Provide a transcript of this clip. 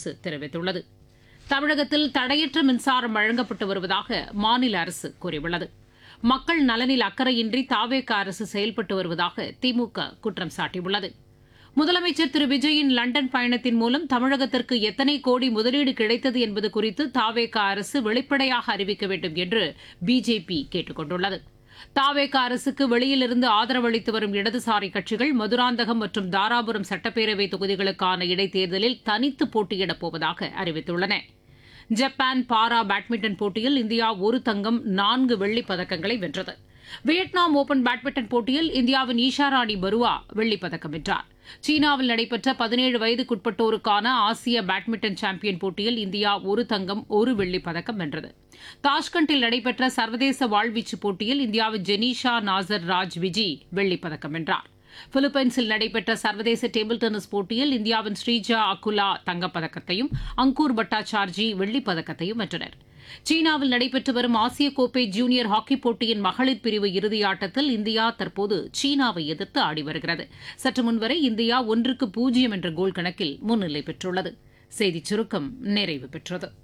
அரசு தெரிவித்துள்ளது தமிழகத்தில் தடையற்ற மின்சாரம் வழங்கப்பட்டு வருவதாக மாநில அரசு கூறியுள்ளது மக்கள் நலனில் அக்கறையின்றி தாவேக அரசு செயல்பட்டு வருவதாக திமுக குற்றம் சாட்டியுள்ளது முதலமைச்சர் திரு விஜயின் லண்டன் பயணத்தின் மூலம் தமிழகத்திற்கு எத்தனை கோடி முதலீடு கிடைத்தது என்பது குறித்து தாவேக அரசு வெளிப்படையாக அறிவிக்க வேண்டும் என்று பிஜேபி கேட்டுக் கொண்டுள்ளது தாவேக அரசுக்கு வெளியிலிருந்து ஆதரவளித்து வரும் இடதுசாரி கட்சிகள் மதுராந்தகம் மற்றும் தாராபுரம் சட்டப்பேரவை தொகுதிகளுக்கான இடைத்தேர்தலில் தனித்து போட்டியிடப் போவதாக அறிவித்துள்ளன ஜப்பான் பாரா பேட்மிண்டன் போட்டியில் இந்தியா ஒரு தங்கம் நான்கு வெள்ளிப் பதக்கங்களை வென்றது வியட்நாம் ஓபன் பேட்மிண்டன் போட்டியில் இந்தியாவின் ஈஷாராணி பருவா வெள்ளிப் பதக்கம் வென்றார் சீனாவில் நடைபெற்ற பதினேழு வயதுக்குட்பட்டோருக்கான ஆசிய பேட்மிண்டன் சாம்பியன் போட்டியில் இந்தியா ஒரு தங்கம் ஒரு வெள்ளிப் பதக்கம் வென்றது தாஷ்கண்டில் நடைபெற்ற சர்வதேச வாழ்வீச்சு போட்டியில் இந்தியாவின் ஜெனீஷா நாசர் ராஜ் விஜி வெள்ளிப் பதக்கம் வென்றார் பிலிப்பைன்ஸில் நடைபெற்ற சர்வதேச டேபிள் டென்னிஸ் போட்டியில் இந்தியாவின் ஸ்ரீஜா அகுலா தங்கப்பதக்கத்தையும் அங்கூர் பட்டாச்சார்ஜி வெள்ளிப் பதக்கத்தையும் வென்றனர் சீனாவில் நடைபெற்று வரும் ஆசிய கோப்பை ஜூனியர் ஹாக்கி போட்டியின் மகளிர் பிரிவு இறுதியாட்டத்தில் இந்தியா தற்போது சீனாவை எதிர்த்து ஆடி வருகிறது சற்று முன்வரை இந்தியா ஒன்றுக்கு பூஜ்ஜியம் என்ற கோல் கணக்கில் முன்னிலை பெற்றுள்ளது செய்திச் சுருக்கம் நிறைவு பெற்றது